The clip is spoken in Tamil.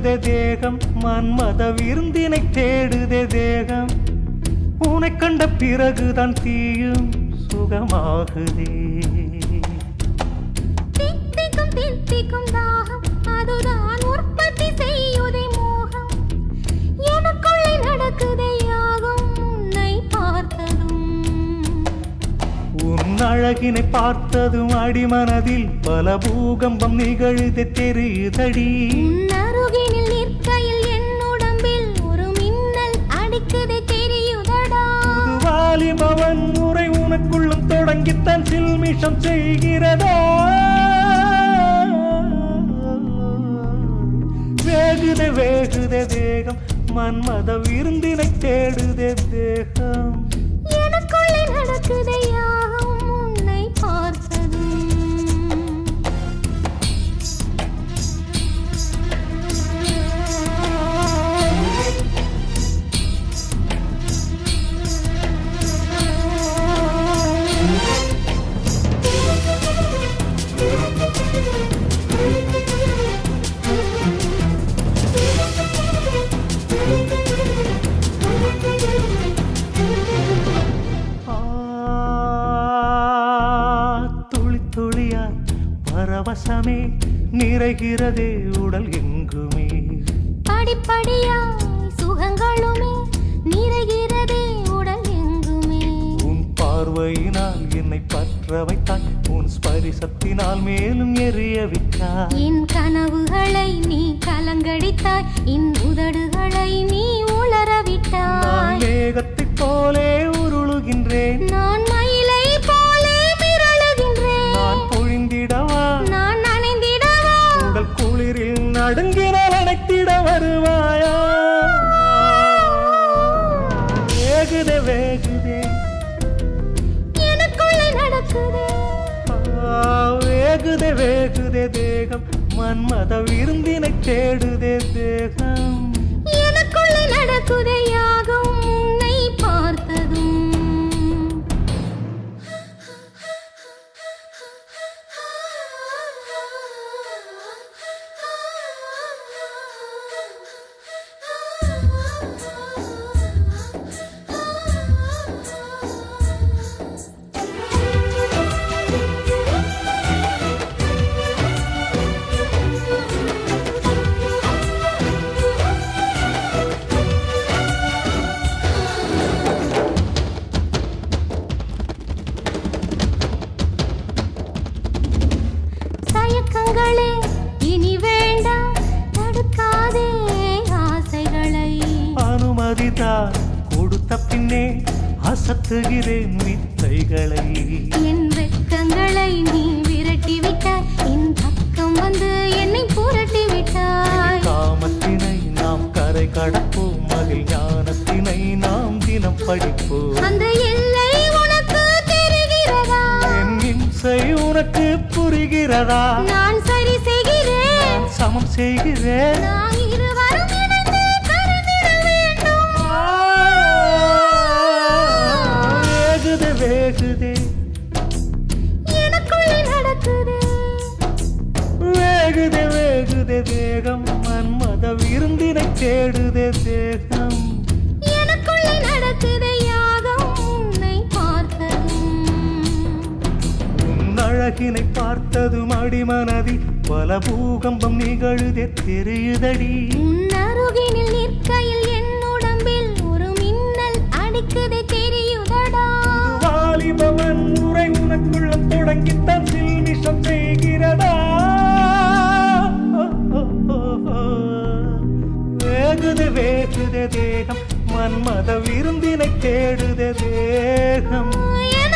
வேகுதே தேகம் மன்மத விருந்தினை தேடுதே தேகம் உனை கண்ட பிறகுதான் தீயும் சுகமாகுதே தித்திக்கும் தித்திக்கும் தாகம் அதுதான் உற்பத்தி செய்யுதே மோகம் எனக்குள்ளே நடக்குதே யாகம் உன்னை பார்த்ததும் உன் அழகினை பார்த்ததும் அடிமனதில் பல பூகம்பம் நிகழுதே தெரியுதடி உன் அருகினில் நிற்கையில் என் உடம்பில் ஒரு மின்னல் அடிக்குதே தெரியுதடா புது வாலிபவன் முறை உனக்குள்ளும் தொடங்கித்தான் சில்மிஷம் செய்கிறதா வேகுதே வேகுதே தேகம் மன்மத விருந்தினை தேடுதே தேகம் எனக்குள்ளே நடக்குதே யாகம் உன்னை பார்த்ததும் ஆ, துளி துளியாய் பரவசமே நிறைகிறதே உடல் எங்குமே படிப்படியாய் சுகங்களுமே நிறைகிறதே உடல் எங்குமே உன் பார்வையினால் என்னை பற்ற வைத்தாய் உன் ஸ்பரிசத்தினால் மேலும் எரிய விட்டாய் என் கனவுகளை நீ கலங்கடித்தாய் என் உதடுகளை நீ உளர நான் விட்டாய் மேகத்தைப் போலே உருளுகின்றேன் நான் மயிலை போலே மிரளுகின்றேன் நான் பொழிந்திடவா நான் நனைந்திடவா உங்கள் குளிரில் நடுங்கினால் அணைத்திட வருவாயா வேகுதே வேகுதே எனக்குள்ளே நடக்குதே ஆ, வேகுதே வேகுதே தேகம் மன்மத விருந்தினை தேடுதே தேகம் எனக்குள்ளே நடக்குதே யாகம் உன்னை பார்த்ததும் தயக்கங்களே இனி வேண்டாம் தடுக்காதே ஆசைகளை அனுமதிதான் கொடுத்த பின்னே அசத்துகிறேன் வித்தைகளை என் வெட்கங்களை நீ விரட்டி விட்டாய் என் பக்கம் வந்து என்னை புரட்டி விட்டாய் காமத்தினை நாம் கரை கடப்போம் அதில் ஞானத்தினை நாம் தினம் படிப்போம் அந்த எல்லை உனக்கு தெரிகிறதா என் இம்சை உனக்கு புரிகிறதா நான் சரி செய்கிறேன் நான் சமம் செய்கிறேன் நாம் இருவரும் இணைந்து கருதிட வேண்டும் வேகுதே வேகுதே எனக்குள்ளே நடக்குதே வேகுதே வேகுதே தேகம் மன்மத விருந்தினை தேடுதே தேகம் எனக்குள்ளே நடக்குதே யாகம் உன்னை பார்த்ததும் உன் அழகினை பார்த்ததும் அடிமனதி பல பூகம்பம் நிகழுதே தெரியுதடி உன் அருகினில் நிற்கையில் என் உடம்பில் ஒரு மின்னல் அடிக்குதே தெரியுதடா வாலிபவன் முறை உனக்குள்ளம் தொடங்கித்தான் சில்மிஷம் செய்கிறதா வேகுதே வேகுதே தேகம் மன்மத விருந்தினை தேடுதே தேகம் என